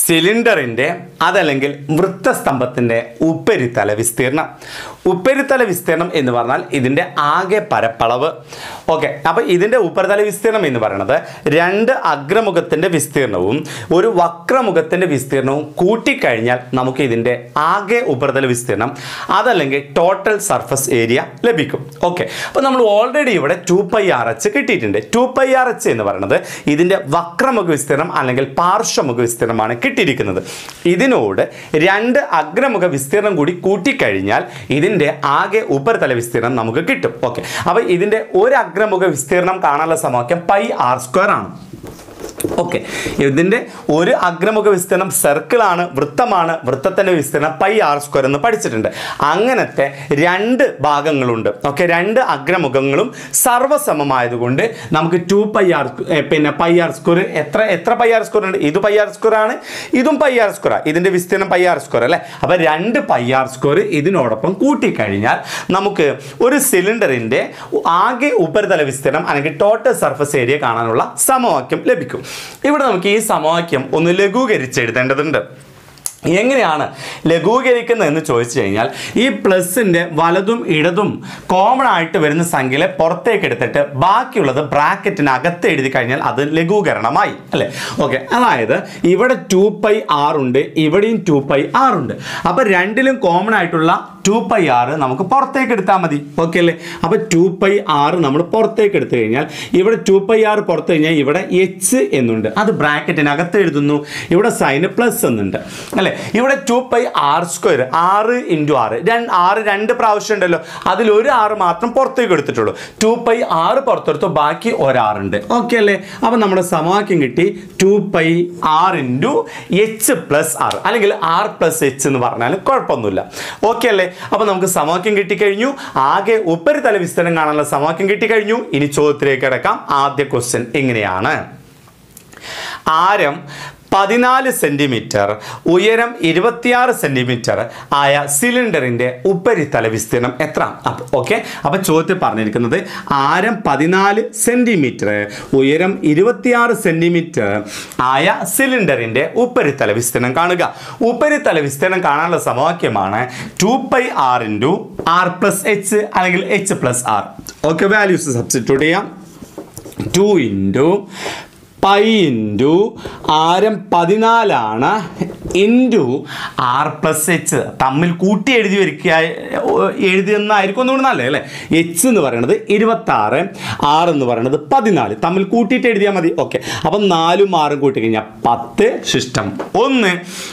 സിലിണ്ടറിൻ്റെ അതല്ലെങ്കിൽ വൃത്തസ്തംഭത്തിൻ്റെ ഉപരിതല വിസ്തീർണം ഉപരിതല വിസ്തീർണം എന്ന് പറഞ്ഞാൽ ഇതിൻ്റെ ആകെ പരപ്പളവ് ഓക്കെ അപ്പോൾ ഇതിൻ്റെ ഉപരിതല വിസ്തീർണം എന്ന് പറയുന്നത് രണ്ട് അഗ്രമുഖത്തിൻ്റെ വിസ്തീർണവും ഒരു വക്രമുഖത്തിൻ്റെ വിസ്തീർണവും കൂട്ടിക്കഴിഞ്ഞാൽ നമുക്ക് ഇതിൻ്റെ ആകെ ഉപരിതല വിസ്തീർണം അതല്ലെങ്കിൽ ടോട്ടൽ സർഫസ് ഏരിയ ലഭിക്കും ഓക്കെ അപ്പോൾ നമ്മൾ ഓൾറെഡി ഇവിടെ ടു പൈ ആർ എച്ച് കിട്ടിയിട്ടുണ്ട് ടു പൈ ആർ എച്ച് എന്ന് പറയുന്നത് ഇതിൻ്റെ വക്രമുഖ വിസ്തീർണം അല്ലെങ്കിൽ പാർശ്വമുഖ വിസ്തീർണമാണ് കിട്ടിയിരിക്കുന്നത് ഇതിനോട് രണ്ട് അഗ്രമുഖ വിസ്തീർണം കൂടി കൂട്ടിക്കഴിഞ്ഞാൽ ഇതിൻ്റെ ആകെ ഉപരിതല വിസ്തീർണം നമുക്ക് കിട്ടും ഓക്കെ അപ്പോൾ ഇതിൻ്റെ ഒരു അഗ്രമുഖ വിസ്തീർണം കാണാനുള്ള സമവാക്യം പൈ ആർ സ്ക്വയർ ആണ് ഓക്കെ ഇതിൻ്റെ ഒരു അഗ്രമുഖ വിസ്തീർണം സർക്കിളാണ് വൃത്തമാണ് വൃത്തത്തിൻ്റെ വിസ്തീർണം പൈ ആർ സ്ക്വയർ എന്ന് പഠിച്ചിട്ടുണ്ട് അങ്ങനത്തെ രണ്ട് ഭാഗങ്ങളുണ്ട് ഓക്കെ രണ്ട് അഗ്രമുഖങ്ങളും സർവ്വസമമായതുകൊണ്ട് നമുക്ക് ടു പൈ ആർ പിന്നെ പൈ ആർ സ്ക്വയർ എത്ര എത്ര പൈ ആർ സ്ക്വയർ ഉണ്ട് ഇത് പൈ ആർ സ്ക്വയർ ആണ് ഇതും പൈ ആർ സ്ക്വയർ ഇതിൻ്റെ വിസ്തീർണം പൈ ആർ സ്ക്വയർ അല്ലേ അപ്പോൾ രണ്ട് പൈ ആർ സ്ക്വയർ ഇതിനോടൊപ്പം കൂട്ടിക്കഴിഞ്ഞാൽ നമുക്ക് ഒരു സിലിണ്ടറിൻ്റെ ആകെ ഉപരിതല വിസ്തീർണം അല്ലെങ്കിൽ ടോട്ടൽ സർഫസ് ഏരിയ കാണാനുള്ള സമവാക്യം ലഭിക്കും ഇവിടെ നമുക്ക് ഈ സമവാക്യം ഒന്ന് ലഘൂകരിച്ച് എഴുതേണ്ടതുണ്ട് എങ്ങനെയാണ് ലഘൂകരിക്കുന്നത് എന്ന് ചോദിച്ചു കഴിഞ്ഞാൽ ഈ പ്ലസിൻ്റെ വലതും ഇടതും കോമൺ ആയിട്ട് വരുന്ന സംഖ്യകളെ പുറത്തേക്ക് എടുത്തിട്ട് ബാക്കിയുള്ളത് ബ്രാക്കറ്റിനകത്ത് എഴുതി കഴിഞ്ഞാൽ അത് ലഘൂകരണമായി അല്ലേ ഓക്കെ അതായത് ഇവിടെ ടു പൈ ആറുണ്ട് ഇവിടെയും ടു പൈ ആറുണ്ട് അപ്പോൾ രണ്ടിലും കോമൺ ആയിട്ടുള്ള ടു പൈ ആറ് നമുക്ക് പുറത്തേക്ക് എടുത്താൽ മതി ഓക്കെ അല്ലേ അപ്പോൾ ടു പൈ ആറ് നമ്മൾ പുറത്തേക്ക് എടുത്തു കഴിഞ്ഞാൽ ഇവിടെ ടു പൈ ആറ് പുറത്ത് കഴിഞ്ഞാൽ ഇവിടെ എച്ച് എന്നുണ്ട് അത് ബ്രാക്കറ്റിനകത്ത് എഴുതുന്നു ഇവിടെ സൈന് പ്ലസ് എന്നുണ്ട് അല്ലേ ഇവിടെ ടു പൈ ആർ സ്ക്വയർ ആറ് ഇൻറ്റു ആറ് രണ്ട് ആറ് രണ്ട് പ്രാവശ്യം ഉണ്ടല്ലോ അതിൽ ഒരു ആറ് മാത്രം പുറത്തേക്ക് എടുത്തിട്ടുള്ളൂ ടു പൈ ആറ് പുറത്തെടുത്തു ബാക്കി ഒരാറുണ്ട് ഓക്കെ അല്ലേ അപ്പോൾ നമ്മുടെ സമവാക്യം കിട്ടി two pi R into H plus R അല്ലെങ്കിൽ ആർ പ്ലസ് എച്ച് എന്ന് പറഞ്ഞാൽ കുഴപ്പമൊന്നുമില്ല ഓക്കെ അല്ലേ അപ്പോൾ നമുക്ക് സമവാക്യം കിട്ടിക്കഴിഞ്ഞു ആകെ ഉപരിതല വിസ്തരണം കാണാനുള്ള സമവാക്യം കിട്ടിക്കഴിഞ്ഞു ഇനി ചോദ്യത്തിലേക്ക് കിടക്കാം ആദ്യ ക്വസ്റ്റ്യൻ എങ്ങനെയാണ് ആരം പതിനാല് സെൻറ്റിമീറ്റർ ഉയരം ഇരുപത്തിയാറ് സെൻറ്റിമീറ്റർ ആയ സിലിണ്ടറിൻ്റെ ഉപരിതല വിസ്തീർണം എത്ര അപ്പം ഓക്കെ അപ്പോൾ ചോദ്യത്തിൽ പറഞ്ഞിരിക്കുന്നത് ആരം പതിനാല് സെൻറ്റിമീറ്റർ ഉയരം ഇരുപത്തിയാറ് സെൻറ്റിമീറ്റർ ആയ സിലിണ്ടറിൻ്റെ ഉപരിതല വിസ്തീർണം കാണുക ഉപരിതല വിസ്തീർണം കാണാനുള്ള സമവാക്യമാണ് two pi R into R plus H അല്ലെങ്കിൽ H plus R okay values substitute ചെയ്യാം ടു ഇൻറ്റു പൈ ഇൻറ്റു ആരം പതിനാലാണ് ഇൻറ്റു ആർ പ്ലസ് എച്ച് തമ്മിൽ കൂട്ടി എഴുതി വരിക്കുക എഴുതിയെന്നായിരിക്കും ഒന്നുകൂടി നല്ലത് അല്ലേ എച്ച് എന്ന് പറയുന്നത് ഇരുപത്താറ് ആറ് എന്ന് പറയുന്നത് പതിനാല് തമ്മിൽ കൂട്ടിയിട്ട് എഴുതിയാൽ മതി ഓക്കെ അപ്പം നാലും ആറും കൂട്ടി കഴിഞ്ഞാൽ പത്ത് ശിഷ്ടം ഒന്ന്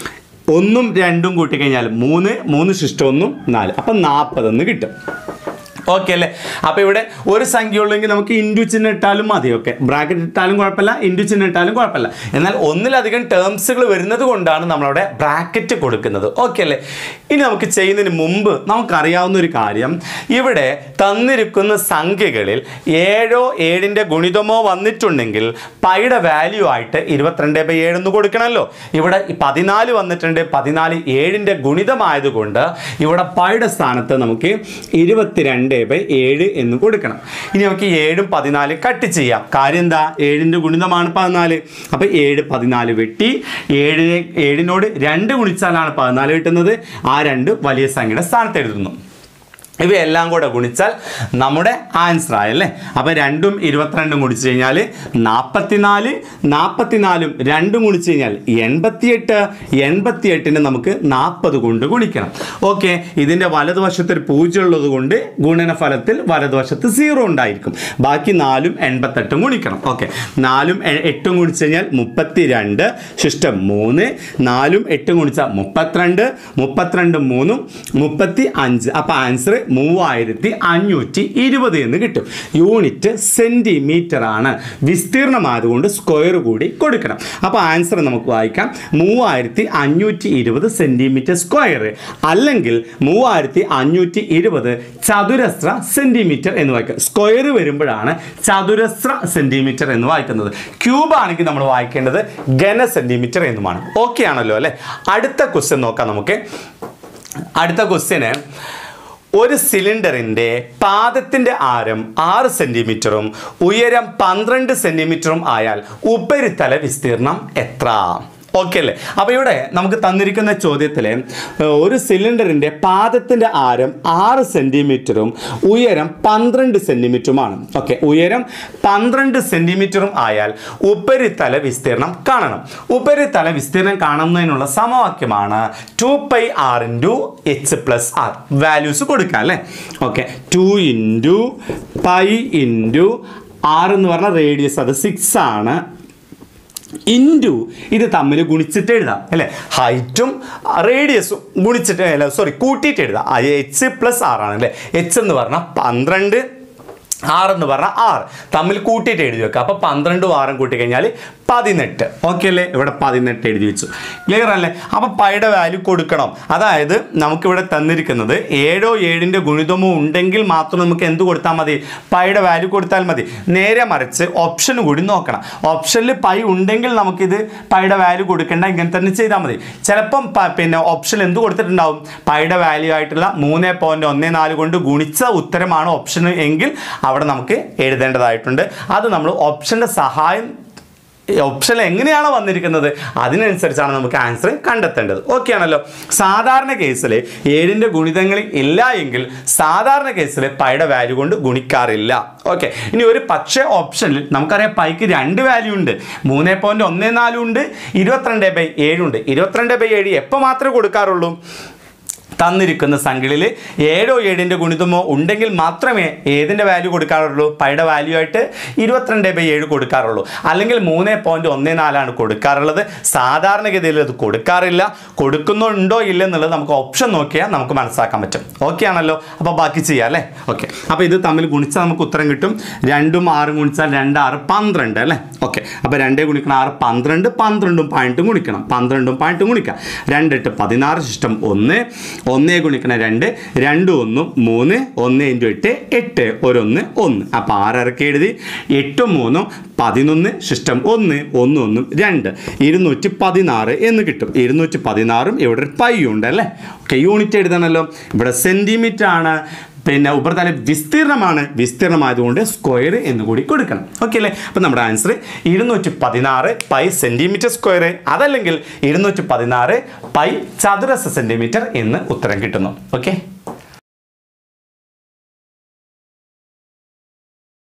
ഒന്നും രണ്ടും കൂട്ടി കഴിഞ്ഞാൽ മൂന്ന് മൂന്ന് ശിഷ്ടം ഒന്നും നാല് അപ്പം നാൽപ്പതെന്ന് കിട്ടും ഓക്കെ അല്ലേ അപ്പോൾ ഇവിടെ ഒരു സംഖ്യ ഉള്ളെങ്കിൽ നമുക്ക് ഇൻഡു ചിഹ്നം ഇട്ടാലും മതി ഓക്കെ ബ്രാക്കറ്റ് ഇട്ടാലും കുഴപ്പമില്ല ഇൻഡു ചിഹ്നം ഇട്ടാലും കുഴപ്പമില്ല എന്നാൽ ഒന്നിലധികം ടേംസുകൾ വരുന്നത് കൊണ്ടാണ് നമ്മളവിടെ ബ്രാക്കറ്റ് കൊടുക്കുന്നത് ഓക്കെ അല്ലേ ഇനി നമുക്ക് ചെയ്യുന്നതിന് മുമ്പ് നമുക്കറിയാവുന്ന ഒരു കാര്യം ഇവിടെ തന്നിരിക്കുന്ന സംഖ്യകളിൽ ഏഴോ ഏഴിൻ്റെ ഗുണിതമോ വന്നിട്ടുണ്ടെങ്കിൽ പൈയുടെ വാല്യൂ ആയിട്ട് ഇരുപത്തിരണ്ട് ബൈ ഏഴ് എന്ന് കൊടുക്കണമല്ലോ ഇവിടെ ഈ പതിനാല് വന്നിട്ടുണ്ട് പതിനാല് ഏഴിൻ്റെ ഗുണിതമായതുകൊണ്ട് ഇവിടെ പൈയുടെ സ്ഥാനത്ത് നമുക്ക് ഇരുപത്തിരണ്ട് ബൈ ഏഴ് എന്ന് കൊടുക്കണം ഇനി നമുക്ക് ഏഴും പതിനാല് കട്ട് ചെയ്യാം കാര്യം എന്താ ഏഴിൻ്റെ ഗുണിതമാണ് പതിനാല് അപ്പോൾ ഏഴ് പതിനാല് വെട്ടി ഏഴിനെ ഏഴിനോട് രണ്ട് ഗുണിച്ചാലാണ് പതിനാല് കിട്ടുന്നത് ആ രണ്ട് വലിയ സംഖ്യയുടെ സ്ഥാനത്ത് എഴുതുന്നു ഇവയെല്ലാം കൂടെ ഗുണിച്ചാൽ നമ്മുടെ ആൻസർ ആയല്ലേ അപ്പോൾ രണ്ടും ഇരുപത്തിരണ്ടും ഗുണിച്ച് കഴിഞ്ഞാൽ നാൽപ്പത്തിനാല് നാൽപ്പത്തിനാലും രണ്ടും ഗുണിച്ച് കഴിഞ്ഞാൽ എൺപത്തിയെട്ട് എൺപത്തിയെട്ടിന് നമുക്ക് നാൽപ്പത് കൊണ്ട് ഗുണിക്കണം ഓക്കെ ഇതിൻ്റെ വലതുവശത്ത് ഒരു പൂജ്യം ഉള്ളത് കൊണ്ട് ഗുണനഫലത്തിൽ വലതുവശത്ത് സീറോ ഉണ്ടായിരിക്കും ബാക്കി നാലും എൺപത്തെട്ടും ഗുണിക്കണം ഓക്കെ നാലും എ- എട്ടും ഗുണിച്ച് കഴിഞ്ഞാൽ മുപ്പത്തി രണ്ട് ശിഷ്ടം മൂന്ന് നാലും എട്ടും ഗുണിച്ചാൽ മുപ്പത്തിരണ്ട് മുപ്പത്തിരണ്ട് മൂന്നും മുപ്പത്തി അഞ്ച് അപ്പോൾ ആൻസർ മൂവായിരത്തി അഞ്ഞൂറ്റി ഇരുപത് എന്ന് കിട്ടും യൂണിറ്റ് സെൻറ്റിമീറ്റർ ആണ് വിസ്തീർണമായതുകൊണ്ട് സ്ക്വയർ കൂടി കൊടുക്കണം അപ്പോൾ ആൻസർ നമുക്ക് വായിക്കാം മൂവായിരത്തി അഞ്ഞൂറ്റി ഇരുപത് സെൻറ്റിമീറ്റർ സ്ക്വയർ അല്ലെങ്കിൽ മൂവായിരത്തി അഞ്ഞൂറ്റി ഇരുപത് ചതുരശ്ര സെൻറ്റിമീറ്റർ എന്ന് വായിക്കാം സ്ക്വയർ വരുമ്പോഴാണ് ചതുരശ്ര സെൻറ്റിമീറ്റർ എന്ന് വായിക്കുന്നത് ക്യൂബ് ആണെങ്കിൽ നമ്മൾ വായിക്കേണ്ടത് ഘന സെൻറ്റിമീറ്റർ എന്നുമാണ് ഓക്കെ ആണല്ലോ അല്ലേ അടുത്ത ക്വസ്റ്റ്യൻ നോക്കാം നമുക്ക് അടുത്ത ക്വസ്റ്റ്യന് ഒരു സിലിണ്ടറിൻ്റെ പാദത്തിൻ്റെ ആരം ആറ് സെൻറ്റിമീറ്ററും ഉയരം പന്ത്രണ്ട് സെൻറ്റിമീറ്ററും ആയാൽ ഉപരിതല വിസ്തീർണം എത്ര ഓക്കെ അല്ലേ അപ്പോൾ ഇവിടെ നമുക്ക് തന്നിരിക്കുന്ന ചോദ്യത്തിൽ ഒരു സിലിണ്ടറിൻ്റെ പാദത്തിൻ്റെ ആരം ആറ് സെൻറ്റിമീറ്ററും ഉയരം പന്ത്രണ്ട് സെൻറ്റിമീറ്ററുമാണ് ഓക്കെ ഉയരം പന്ത്രണ്ട് സെൻറ്റിമീറ്ററും ആയാൽ ഉപരിതല വിസ്തീർണം കാണണം ഉപരിതല വിസ്തീർണം കാണുന്നതിനുള്ള സമവാക്യമാണ് two pi R into H plus R values കൊടുക്കാം അല്ലേ okay two into pi into R എന്ന് പറഞ്ഞ റേഡിയസ് അത് സിക്സ് ആണ് ഇൻറ്റു ഇത് തമ്മിൽ ഗുണിച്ചിട്ട് എഴുതാം അല്ലേ ഹൈറ്റും റേഡിയസും ഗുണിച്ചിട്ട് അല്ല സോറി കൂട്ടിയിട്ട് എഴുതാം എച്ച് പ്ലസ് ആർ ആണ് അല്ലേ എച്ച് എന്ന് പറഞ്ഞാൽ പന്ത്രണ്ട് ആറ് എന്ന് പറഞ്ഞാൽ ആറ് തമ്മിൽ കൂട്ടിയിട്ട് എഴുതി വെക്കുക അപ്പോൾ പന്ത്രണ്ടും ആറും കൂട്ടി കഴിഞ്ഞാൽ പതിനെട്ട് ഓക്കെ അല്ലേ ഇവിടെ പതിനെട്ട് എഴുതി വെച്ചു ക്ലിയർ അല്ലേ അപ്പോൾ പൈയുടെ വാല്യൂ കൊടുക്കണം അതായത് നമുക്കിവിടെ തന്നിരിക്കുന്നത് ഏഴോ ഏഴിൻ്റെ ഗുണിതമോ ഉണ്ടെങ്കിൽ മാത്രം നമുക്ക് എന്ത് കൊടുത്താൽ മതി പൈയുടെ വാല്യൂ കൊടുത്താൽ മതി നേരെ മറിച്ച് ഓപ്ഷൻ കൂടി നോക്കണം ഓപ്ഷനിൽ പൈ ഉണ്ടെങ്കിൽ നമുക്കിത് പൈയുടെ വാല്യൂ കൊടുക്കേണ്ട ഇങ്ങനെ തന്നെ ചെയ്താൽ മതി ചിലപ്പം പ- പിന്നെ ഓപ്ഷൻ എന്ത് കൊടുത്തിട്ടുണ്ടാവും പൈയുടെ വാല്യൂ ആയിട്ടുള്ള മൂന്ന് പോയിന്റ് ഒന്ന് നാല് കൊണ്ട് ഗുണിച്ച ഉത്തരമാണ് ഓപ്ഷൻ എങ്കിൽ അവിടെ നമുക്ക് എഴുതേണ്ടതായിട്ടുണ്ട് അത് നമ്മൾ ഓപ്ഷൻ്റെ സഹായം ഓപ്ഷൻ എങ്ങനെയാണോ വന്നിരിക്കുന്നത് അതിനനുസരിച്ചാണ് നമുക്ക് ആൻസർ കണ്ടെത്തേണ്ടത് ഓക്കെ ആണല്ലോ സാധാരണ കേസിൽ ഏഴിൻ്റെ ഗുണിതങ്ങൾ ഇല്ല എങ്കിൽ സാധാരണ കേസിൽ പൈയുടെ വാല്യൂ കൊണ്ട് ഗുണിക്കാറില്ല ഓക്കെ ഇനി ഒരു പക്ഷേ ഓപ്ഷനിൽ നമുക്കറിയാം പൈക്ക് രണ്ട് വാല്യൂ ഉണ്ട് മൂന്ന് പോയിന്റ് ഒന്ന് നാലും ഉണ്ട് ഇരുപത്തിരണ്ട് ബൈ ഏഴുണ്ട് ഇരുപത്തിരണ്ട് ബൈ ഏഴ് എപ്പോൾ മാത്രമേ കൊടുക്കാറുള്ളൂ തന്നിരിക്കുന്ന സംഖ്യയിൽ ഏഴോ ഏഴിൻ്റെ ഗുണിതമോ ഉണ്ടെങ്കിൽ മാത്രമേ ഏതിൻ്റെ വാല്യൂ കൊടുക്കാറുള്ളൂ പൈയുടെ വാല്യൂ ആയിട്ട് ഇരുപത്തിരണ്ട് ബൈ ഏഴ് കൊടുക്കാറുള്ളൂ അല്ലെങ്കിൽ മൂന്ന് പോയിന്റ് ഒന്ന് നാലാണ് കൊടുക്കാറുള്ളത് സാധാരണഗതിയിൽ അത് കൊടുക്കാറില്ല കൊടുക്കുന്നുണ്ടോ ഇല്ലെന്നുള്ളത് നമുക്ക് ഓപ്ഷൻ നോക്കിയാൽ നമുക്ക് മനസ്സിലാക്കാൻ പറ്റും ഓക്കെ ആണല്ലോ അപ്പോൾ ബാക്കി ചെയ്യാം അല്ലേ ഓക്കെ അപ്പോൾ ഇത് തമ്മിൽ ഗുണിച്ചാൽ നമുക്ക് ഉത്തരം കിട്ടും രണ്ടും ആറും ഗുണിച്ചാൽ രണ്ട് ആറ് പന്ത്രണ്ട് അല്ലേ ഓക്കെ അപ്പോൾ രണ്ടേ ഗുണിക്കണം ആറ് പന്ത്രണ്ട് പന്ത്രണ്ടും പോയിന്റും ഗുണിക്കണം പന്ത്രണ്ടും പോയിന്റും ഗുണിക്കാം രണ്ടെട്ട് പതിനാറ് ശിഷ്ടം ഒന്ന് ഒന്നേ ഗുണിക്കണം രണ്ട് രണ്ടും ഒന്നും മൂന്ന് ഒന്ന് ഇൻറ്റു എട്ട് എട്ട് ഒരൊന്ന് ഒന്ന് അപ്പോൾ ആറരക്ക് എഴുതി എട്ടും മൂന്നും പതിനൊന്ന് ശിഷ്ടം ഒന്ന് ഒന്ന് ഒന്നും രണ്ട് ഇരുന്നൂറ്റി പതിനാറ് എന്ന് കിട്ടും ഇരുന്നൂറ്റി പതിനാറും ഇവിടെ ഒരു പൈ ഉണ്ട് അല്ലേ ഓക്കെ യൂണിറ്റ് എഴുതണമല്ലോ ഇവിടെ സെൻറ്റിമീറ്റർ ആണ് പിന്നെ ഉപരിതല വിസ്തീർണമാണ് വിസ്തീർണമായതുകൊണ്ട് സ്ക്വയർ എന്ന് കൂടി കൊടുക്കണം ഓക്കെ അല്ലേ അപ്പം നമ്മുടെ ആൻസർ ഇരുന്നൂറ്റി പതിനാറ് പൈ സെൻറ്റിമീറ്റർ സ്ക്വയർ അതല്ലെങ്കിൽ ഇരുന്നൂറ്റി പതിനാറ് പൈ ചതുരശ്ര സെൻറ്റിമീറ്റർ എന്ന് ഉത്തരം കിട്ടുന്നു ഓക്കെ